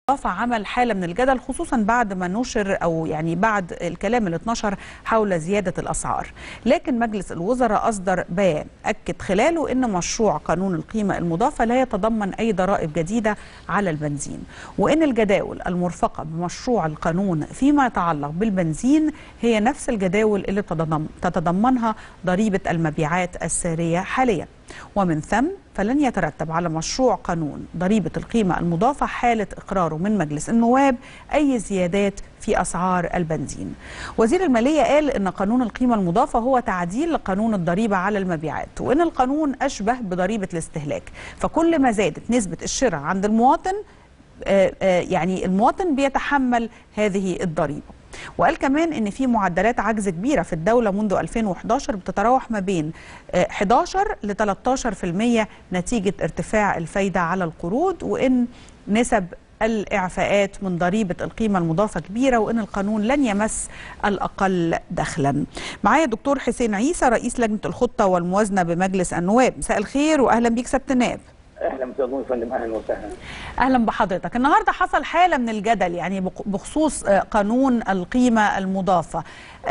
عمل حاله من الجدل خصوصا بعد ما نشر او يعني بعد الكلام اللي اتنشر حول زياده الاسعار لكن مجلس الوزراء اصدر بيان اكد خلاله ان مشروع قانون القيمه المضافه لا يتضمن اي ضرائب جديده على البنزين وان الجداول المرفقه بمشروع القانون فيما يتعلق بالبنزين هي نفس الجداول اللي تتضمنها ضريبه المبيعات الساريه حاليا ومن ثم فلن يترتب على مشروع قانون ضريبة القيمة المضافة حالة إقراره من مجلس النواب أي زيادات في أسعار البنزين وزير المالية قال أن قانون القيمة المضافة هو تعديل لقانون الضريبة على المبيعات وأن القانون أشبه بضريبة الاستهلاك فكل ما زادت نسبة الشراء عند المواطن يعني المواطن بيتحمل هذه الضريبة وقال كمان ان في معدلات عجز كبيره في الدوله منذ 2011 بتتراوح ما بين 11 ل 13% نتيجه ارتفاع الفايده على القروض وان نسب الاعفاءات من ضريبه القيمه المضافه كبيره وان القانون لن يمس الاقل دخلا. معايا دكتور حسين عيسى رئيس لجنه الخطه والموازنه بمجلس النواب، مساء الخير واهلا بيك سياده النائب. اهلا مساء فندم اهلا وسهلا اهلا بحضرتك النهارده حصل حاله من الجدل يعني بخصوص قانون القيمه المضافه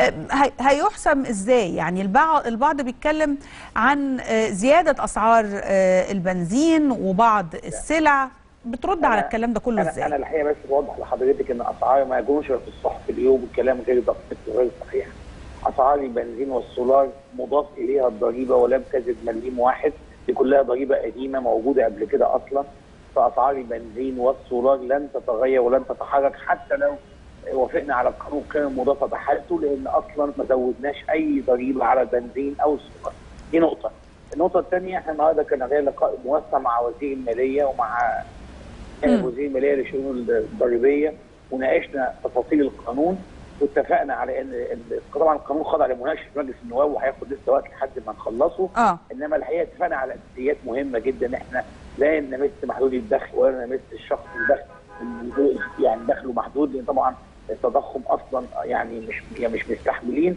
هيحسم ازاي يعني البعض البعض بيتكلم عن زياده اسعار البنزين وبعض السلع بترد على الكلام ده كله ازاي انا الحقيقه بس بوضح لحضرتك ان اسعار ما يجوش في الصحف اليوم الكلام غير دقيق وغير صحيح اسعار البنزين والسولار مضاف اليها الضريبه ولم تزد مليم واحد دي كلها ضريبه قديمه موجوده قبل كده اصلا فاسعار البنزين والسولار لن تتغير ولن تتحرك حتى لو وافقنا على القانون القيمه المضافه بحالته لان اصلا ما زودناش اي ضريبه على البنزين او السولار دي نقطه النقطه الثانيه احنا النهارده كان غير لقاء موسع مع وزير الماليه ومع وزير الماليه للشؤون الضريبيه وناقشنا تفاصيل القانون واتفقنا على ان طبعا القانون خضع لمناقشه مجلس النواب وهياخد لسه وقت لحد ما نخلصه آه. انما الحقيقه اتفقنا على اساسيات مهمه جدا احنا لا نمس محدود الدخل ولا نمس الشخص الدخل يعني دخله محدود لان طبعا التضخم اصلا يعني مش يعني مش مستحملين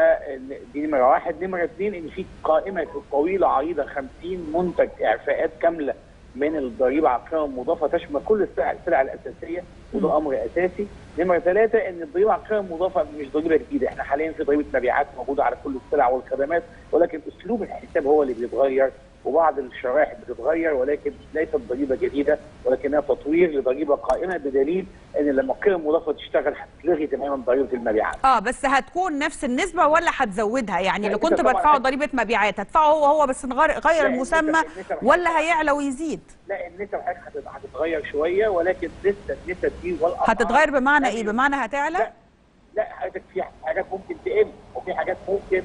فدي نمره واحد، نمره اثنين ان في قائمه طويله عريضه 50 منتج اعفاءات كامله من الضريبه على القيمه المضافه تشمل كل السلع السلع الاساسيه وده امر اساسي. نمره ثلاثه ان الضريبه على القيمه المضافه مش ضريبه جديده، احنا حاليا في ضريبه مبيعات موجوده على كل السلع والخدمات ولكن اسلوب الحساب هو اللي بيتغير وبعض الشرائح بتتغير ولكن ليست ضريبه جديده ولكنها تطوير لضريبه قائمه بدليل ان لما القيمه المضافه تشتغل هتلغي تماما ضريبه المبيعات. اه بس هتكون نفس النسبه ولا هتزودها؟ يعني اللي كنت بدفعه ضريبه مبيعات هدفعه هو هو بس نغير المسمى ولا هيعلى ويزيد؟ لا النسب هتتغير شويه ولكن لسه النسب دي والاسعار هتتغير بمعنى ايه؟ بمعنى هتعلى؟ لا لا حضرتك في حاجات ممكن تقل وفي حاجات ممكن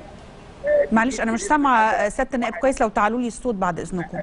معلش انا مش سامعه سياده النائب كويس لو تعالوا لي الصوت بعد اذنكم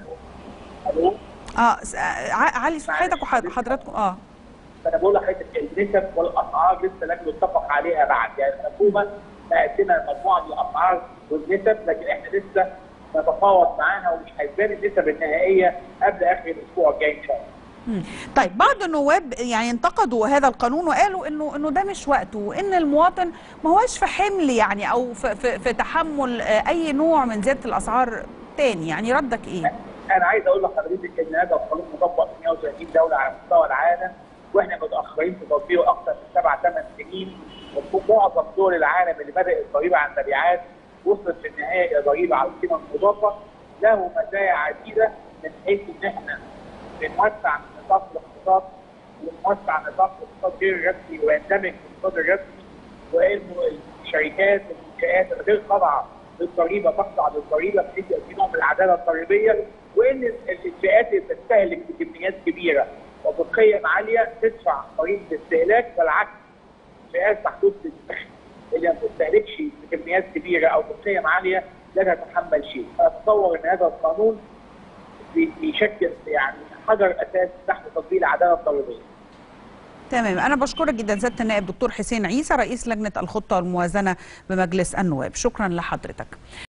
الو اه علي صوت حضرتك وحضراتكم اه انا بقول لحضرتك النسب والاسعار لسه لم يتفق عليها بعد يعني الحكومه مقسمه مجموعه من الاسعار والنسب لكن احنا لسه نتفاوض معاها ومش هتبان النسب النهائيه قبل اخر الاسبوع الجاي ان شاء الله طيب بعض النواب يعني انتقدوا هذا القانون وقالوا انه انه ده مش وقته وان المواطن ما هوش في حمل يعني او في, في, في تحمل اي نوع من زياده الاسعار تاني يعني ردك ايه؟ انا عايز اقول لحضرتك ان هذا القانون مطبق في 130 دوله على مستوى العالم واحنا متاخرين في تطبيقه اكثر من سبع ثمان سنين ومعظم دول العالم اللي بدات الضريبه على المبيعات وصلت في النهايه الى ضريبه على القيمه المضافه له مزايا عديده من حيث ان احنا بنوسع من نطاق الاقتصاد ونوسع نطاق الاقتصاد غير الرسمي ويندمج في الاقتصاد الرسمي وانه الشركات والمنشات الغير خاضعه للضريبه تخضع للضريبه بحيث يبقى في نوع من العداله الضريبيه وان الفئات اللي بتستهلك بكميات كبيره وبقيم عاليه تدفع ضريبه الاستهلاك والعكس فئات محدوده الدخل اللي ما بتستهلكش بكميات كبيره او بقيم عاليه لا تتحمل شيء، اتصور ان هذا القانون بيشكل يعني حجر اساس تحت تطبيق العداله الضريبيه. تمام انا بشكرك جدا سياده النائب دكتور حسين عيسى رئيس لجنه الخطه والموازنه بمجلس النواب شكرا لحضرتك